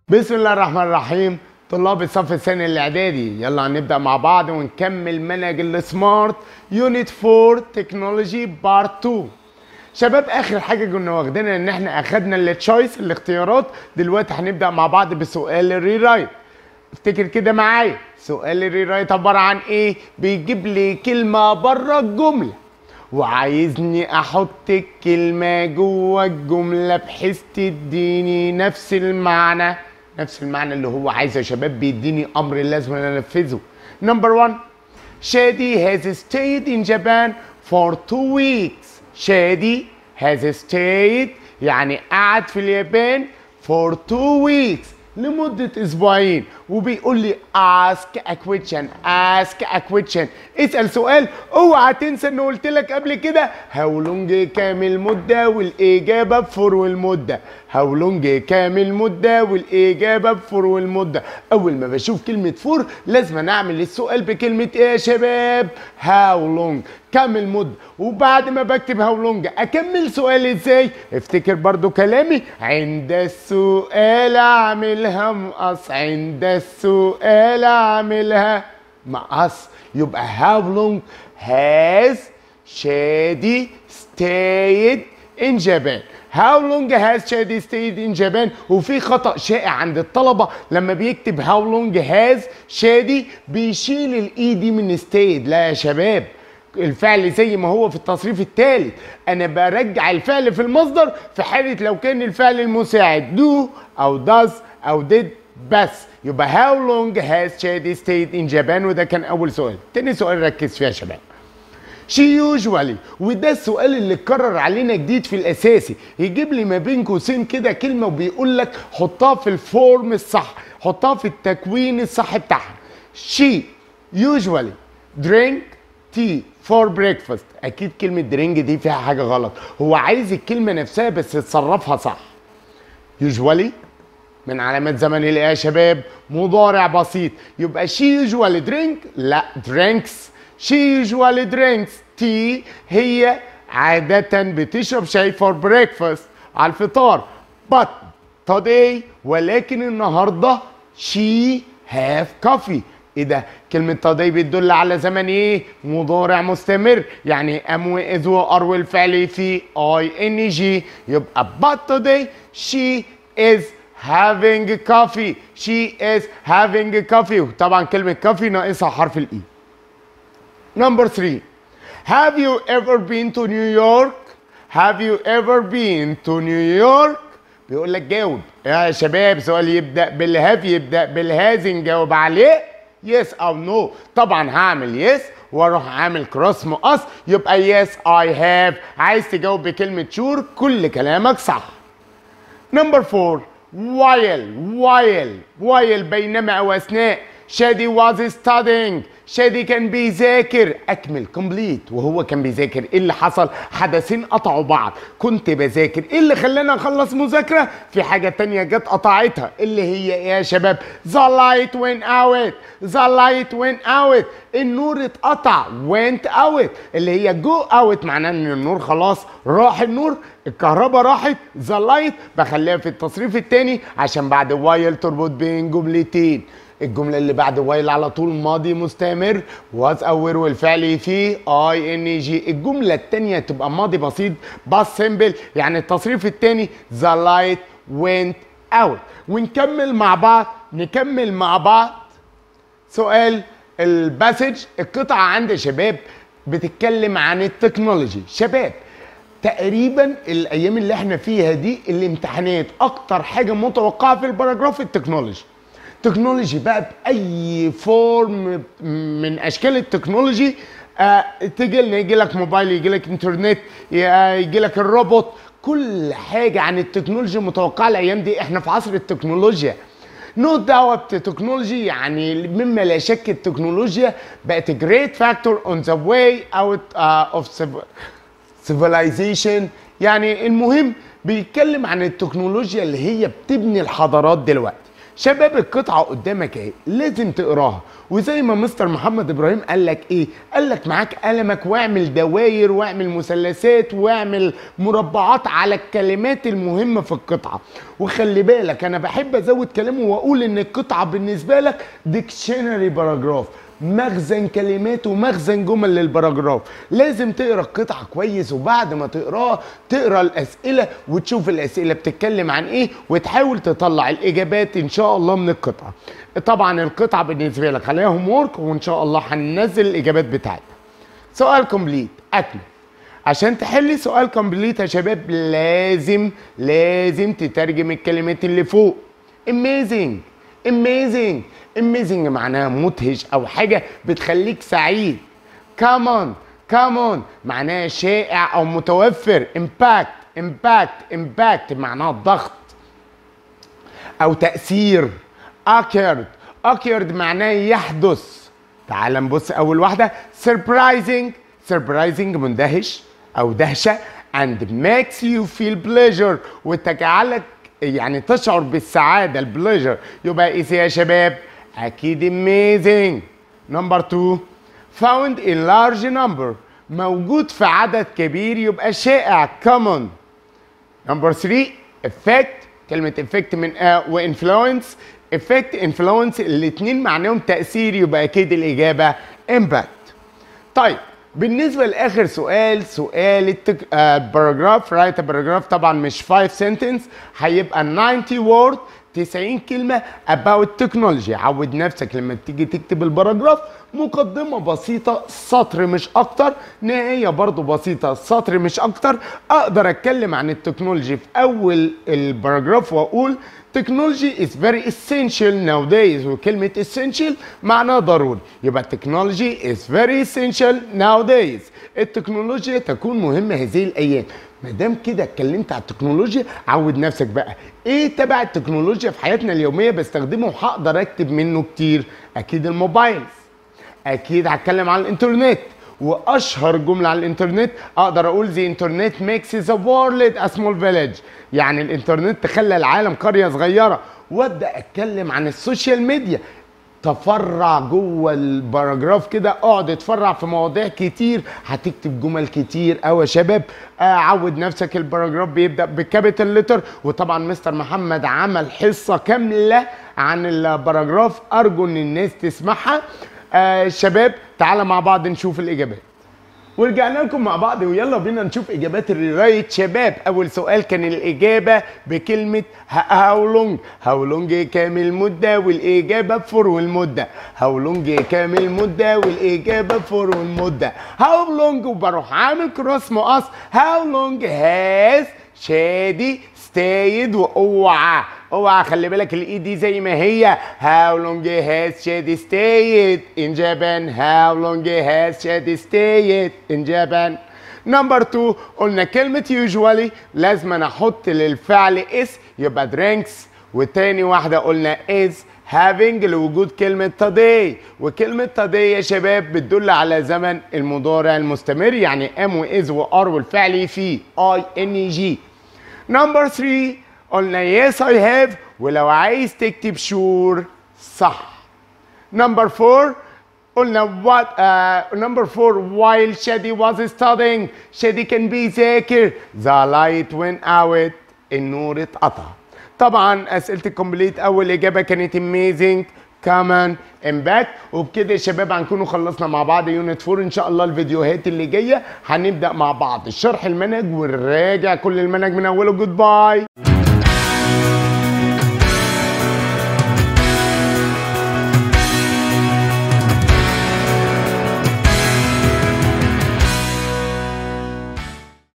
بسم الله الرحمن الرحيم طلاب الصف الثاني الاعدادي يلا هنبدا مع بعض ونكمل منهج السمارت يونت 4 تكنولوجي بارت 2 شباب اخر حاجه كنا واخدينها ان احنا اخدنا التشويس الاختيارات دلوقتي هنبدا مع بعض بسؤال الريرايت افتكر كده معايا سؤال الريرايت عباره عن ايه بيجيب لي كلمه بره الجمله وعايزني احط الكلمه جوه الجمله بحيث تديني نفس المعنى نفس المعنى اللي هو عايزه يا شباب بيديني امر لازم أنا انفذه نمبر 1 شادي has stayed in Japan for two weeks شادي has stayed يعني قعد في اليابان for two weeks لمدة أسبوعين وبيقول لي ask a question ask a question اسأل سؤال اوعى تنسى إن قلت لك قبل كده how long كام المدة والإجابة بفور والمدة how long كام المدة والإجابة بفور والمدة أول ما بشوف كلمة فور لازم أعمل السؤال بكلمة إيه يا شباب how long كام المدة وبعد ما بكتب هاو لونج اكمل سؤالي ازاي افتكر برضو كلامي عند السؤال اعملها مقص عند السؤال اعملها مقص يبقى هاو لونج هاز شادي stayed in Japan How long has Shadi stayed in Japan وفي خطأ شائع عند الطلبة لما بيكتب how long has شادي بيشيل الاي دي من stayed لا يا شباب الفعل زي ما هو في التصريف الثالث انا برجع الفعل في المصدر في حاله لو كان الفعل المساعد do او does او did بس يبقى how long has Shadi stayed in Japan وده كان اول سؤال تاني سؤال ركز فيها يا شباب she usually وده السؤال اللي اتكرر علينا جديد في الاساسي يجيب لي ما بين قوسين كده كلمه وبيقول لك حطها في الفورم الصح حطها في التكوين الصح بتاعها she usually drink tea for breakfast اكيد كلمه درينج دي فيها حاجه غلط هو عايز الكلمه نفسها بس تصرفها صح usually من علامات زمن الايه يا شباب مضارع بسيط يبقى she usually drink لا drinks she usually drinks tea هي عادة بتشرب شاي for breakfast على الفطار but today ولكن النهارده she have coffee ايه ده كلمة today بتدل على زمن ايه مضارع مستمر يعني ام واذ وار والفعل في اي ان جي يبقى but today she is having coffee she is having coffee طبعا كلمة coffee ناقصها حرف الاي Number three, have you ever been to New York? Have you ever been to New York? بيقول لك جاوب يا شباب سؤال يبدأ بالهاف يبدأ بالهاز نجاوب عليه يس او نو طبعا هعمل يس واروح عامل كروس مقص يبقى يس اي هاف عايز تجاوب بكلمة شور كل كلامك صح نمبر فور while while while بينما او اثناء شادي was studying شادي كان بيذاكر اكمل كومبليت وهو كان بيذاكر ايه اللي حصل حدثين قطعوا بعض كنت بذاكر ايه اللي خلاني اخلص مذاكره في حاجه تانية جت قطعتها اللي هي ايه يا شباب the light went out the light went out النور اتقطع went out اللي هي go out معناه ان النور خلاص راح النور الكهرباء راحت the light بخليها في التصريف التاني عشان بعد while تربط بين جملتين الجملة اللي بعد وايل على طول ماضي مستمر واز اور والفعل فيه اي ان جي الجملة التانية تبقى ماضي بسيط باس سيمبل يعني التصريف التاني ذا لايت went اوت ونكمل مع بعض نكمل مع بعض سؤال الباسج القطعة عند شباب بتتكلم عن التكنولوجي شباب تقريبا الايام اللي احنا فيها دي الامتحانات اكتر حاجه متوقعه في الباراجراف التكنولوجي تكنولوجي بقى باي فورم من اشكال التكنولوجي آه تيجي لنا يجي لك موبايل يجي لك انترنت يجي لك الروبوت كل حاجه عن التكنولوجيا متوقعه الايام دي احنا في عصر التكنولوجيا نو دعوه بتكنولوجي يعني مما لا شك التكنولوجيا بقت جريت فاكتور اون ذا واي اوت اوف civilization يعني المهم بيتكلم عن التكنولوجيا اللي هي بتبني الحضارات دلوقتي شباب القطعة قدامك اهي لازم تقراها وزي ما مستر محمد ابراهيم قال لك ايه قال لك معاك قلمك واعمل دواير واعمل مثلثات واعمل مربعات على الكلمات المهمة في القطعة وخلي بالك انا بحب ازود كلامه واقول ان القطعة بالنسبة لك ديكشنري باراجراف مخزن كلمات ومخزن جمل للباراجراف لازم تقرا القطعه كويس وبعد ما تقراها تقرا الاسئله وتشوف الاسئله بتتكلم عن ايه وتحاول تطلع الاجابات ان شاء الله من القطعه طبعا القطعه بالنسبه لك عليها هوم وورك وان شاء الله هننزل الاجابات بتاعتها سؤال كومبليت اكمل عشان تحلي سؤال كومبليت يا شباب لازم لازم تترجم الكلمات اللي فوق amazing amazing amazing معناها مدهش او حاجه بتخليك سعيد كمان كمان معناها شائع او متوفر impact impact impact معناها ضغط او تاثير occurred occurred معناه يحدث تعال نبص اول واحده surprising surprising مندهش او دهشه and makes you feel pleasure وتجعلك يعني تشعر بالسعاده البليجر يبقى ايه يا شباب اكيد amazing number two found in large number موجود في عدد كبير يبقى شائع common نمبر 3 effect كلمة effect من آه وانفلونس effect influence الاثنين معناهم تأثير يبقى أكيد الإجابة impact طيب بالنسبة لآخر سؤال سؤال التك... آه باراجراف رايت باراجراف طبعا مش 5 sentence هيبقى 90 word 90 كلمة about technology عود نفسك لما تيجي تكتب الباراجراف مقدمة بسيطة سطر مش أكتر نهاية برضو بسيطة سطر مش أكتر أقدر أتكلم عن التكنولوجي في أول الباراجراف وأقول technology is very essential nowadays وكلمة essential معناها ضروري يبقى technology is very essential nowadays التكنولوجيا تكون مهمة هذه الأيام ما دام كده اتكلمت على التكنولوجيا عود نفسك بقى ايه تبع التكنولوجيا في حياتنا اليوميه بستخدمه وهقدر اكتب منه كتير اكيد الموبايلز اكيد هتكلم عن الانترنت واشهر جمله على الانترنت اقدر اقول the internet makes the world a small village يعني الانترنت خلى العالم قريه صغيره وابدا اتكلم عن السوشيال ميديا تفرع جوه الباراجراف كده اقعد اتفرع في مواضيع كتير هتكتب جمل كتير قوي يا شباب عود نفسك الباراجراف بيبدا بكابيتال ليتر وطبعا مستر محمد عمل حصه كامله عن الباراجراف ارجو ان الناس تسمعها آه شباب تعالى مع بعض نشوف الاجابات ورجعنا لكم مع بعض ويلا بينا نشوف اجابات الريرايت شباب اول سؤال كان الاجابه بكلمه هاو لونج هاو لونج كام المده والاجابه فور والمده هاو لونج كام المده والاجابه فور والمده هاو لونج وبروح عامل كروس مقص هاو لونج هاز شادي ستايد واوعى اوعى خلي بالك الاي دي زي ما هي how long has شادي stayed in Japan how long has شادي stayed in Japan نمبر 2 قلنا كلمة usually لازم أنا احط للفعل اس يبقى drinks وتاني واحدة قلنا is having لوجود كلمة today وكلمة today يا شباب بتدل على زمن المضارع المستمر يعني am و is و are والفعل فيه I N G نمبر 3 قلنا yes I have ولو عايز تكتب sure صح نمبر 4 قلنا what uh, number 4 while Shadi was studying Shadi كان بيذاكر the light went out النور اتقطع طبعا اسئله الكومبليت اول اجابه كانت amazing كمان امباكت وبكده يا شباب هنكونوا خلصنا مع بعض يونت 4 ان شاء الله الفيديوهات اللي جايه هنبدا مع بعض شرح المنهج ونراجع كل المنهج من اوله جود باي